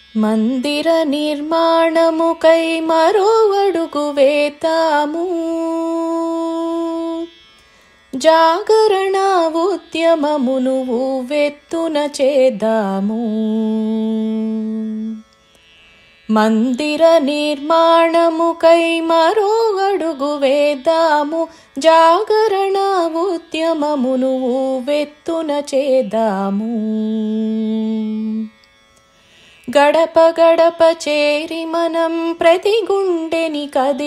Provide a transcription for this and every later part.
మందిర నిర్మాణముకై మరో అడుగు వేతాము జాగరణ ఉద్యమమును వెత్తున చేద్దాము మందిర నిర్మాణముకై మరో అడుగు వేద్దాము జాగరణ ఉద్యమమును వెత్తున చేద్దాము గడప గడప చేరి మనం ప్రతి గుండెని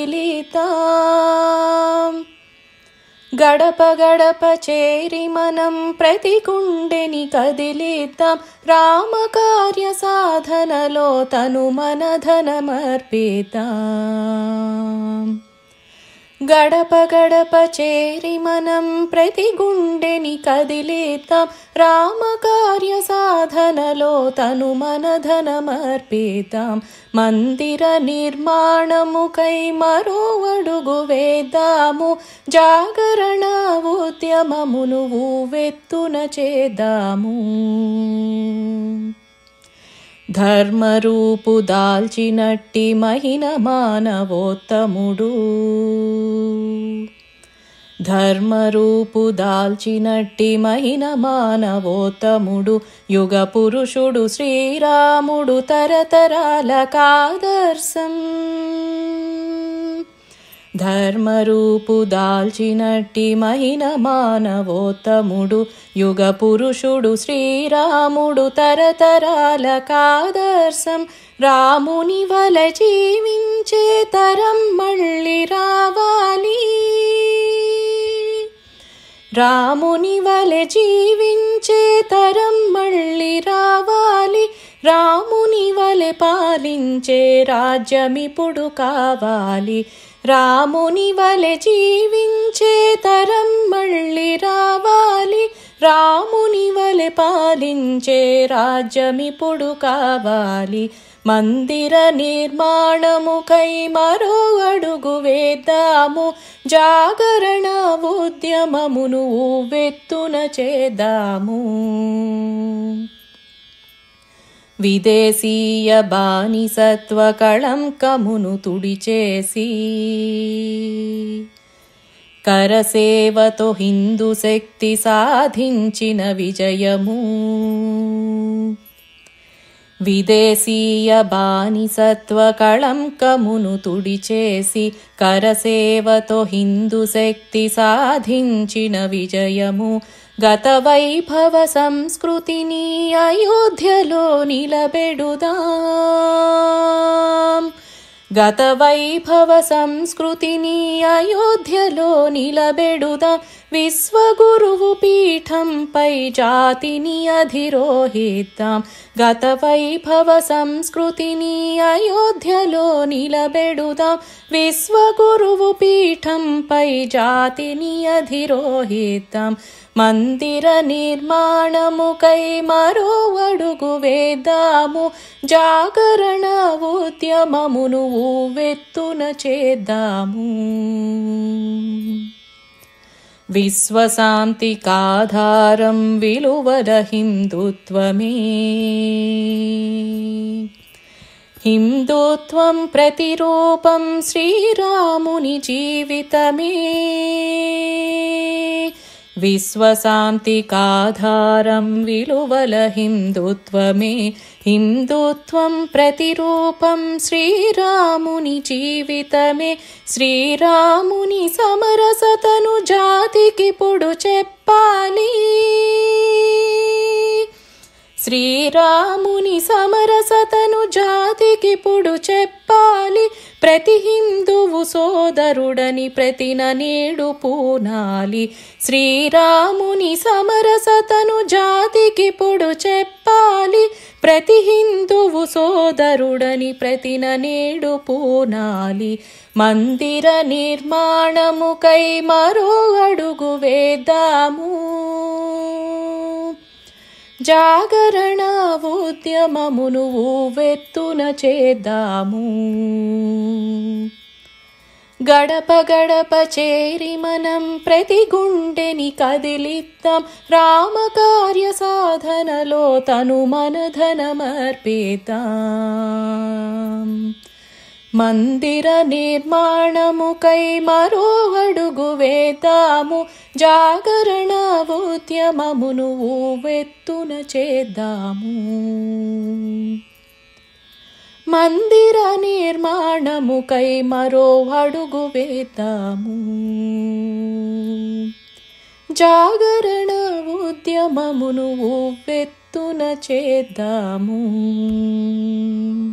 కదిలితాం గడప గడప చేరి మనం ప్రతి గుండెని కదిలిద్దాం రామకార్య సాధనలో తను మన ధనమర్పిద్దాం గడప గడప చేరి మనం ప్రతి గుండెని కదిలేతాం రామకార్య సాధనలో తను మన ధనమర్పితాం మందిర నిర్మాణముకై మరో అడుగు వేద్దాము జాగరణ ఉద్యమమును వెత్తున చేద్దాము ధర్మరూపు దాల్చినట్టి మహిన మానవోత్తముడు ధర్మరూపు దాల్చినట్టి మహిన మానవోత్తముడు యుగ పురుషుడు శ్రీరాముడు తరతరాల కాదర్శం ధర్మరూపు దాల్చినట్టి మహిన మానవోత్తముడు యుగ పురుషుడు శ్రీరాముడు తరతరాల కాదర్శం రాముని వల జీవించే తరం మళ్ళీ రావాలి రాముని వల జీవించే తరం మళ్ళీ రావాలి రాముని వలె పాలించే రాజ్యమిప్పుడు కావాలి రాముని వలె జీవించే తరం మళ్ళీ రావాలి రాముని వలె పాలించే రాజ్యమిప్పుడు కావాలి మందిర నిర్మాణముకై మరో అడుగు వేద్దాము జాగరణ ఉద్యమమును వెత్తున చేద్దాము విదేశీయ బానిసత్వ కళంకమును తుడిచేసి కరసేవతో హిందూ శక్తి సాధించిన విజయము విదేశీయ బానిసత్వ కళంకమును తుడిచేసి కరసేవతో హిందూ శక్తి సాధించిన విజయము గత వైభవ సంస్కృతిని అయోధ్యలో నిలబెడుదాం గత వైభవ సంస్కృతిని అయోధ్యలో నిలబెడుదాం విశ్వగురువు పీఠంపై జాతిని అధిరోహిద్దాం గత వైభవ సంస్కృతిని అయోధ్యలో నిలబెడుదాం విశ్వగురువు పీఠంపై జాతిని అధిరోహిద్దాం మందిర నిర్మాణముకై మరో అడుగు వేద్దాము జాగరణ ఉద్యమమును వెత్తున చేద్దాము విశ్వశాంతికాధారం విలువల హిందుత్వమే హిందుత్వం ప్రతిరూపం శ్రీరాముని జీవితమే విశ్వశాంతికాధారం విలువల హిందుత్వమే హిందుత్వం ప్రతిరూపం శ్రీరాముని జీవితమే శ్రీరాముని సమరసతను జాతికి పొడు చెప్పాలి శ్రీరాముని సమరసతను జాతికి పొడు చెప్పాలి ప్రతి హిందువు సోదరుడని ప్రతిన నేడు పూనాలి శ్రీరాముని సమరసతను జాతికి పొడు చెప్పాలి ప్రతి హిందువు సోదరుడని ప్రతిన నేడు పూనాలి మందిర నిర్మాణముకై మరో అడుగు వేద్దాము జాగరణ ఉద్యమమును వెత్తున చేద్దాము గడప గడప చేరి మనం ప్రతి గుండెని కదిలిద్దాం రామకార్య సాధనలో తను మన ధనమర్పిద్దాం మందిర నిర్మాణముకై మరో అడుగు వేద్దాము జాగరణ ఉద్యమమును ఊవెత్తున చేద్దాము మందిర నిర్మాణముకై మరో అడుగు వేద్దాము జాగరణ ఉద్యమమును ఊవెత్తున చేద్దాము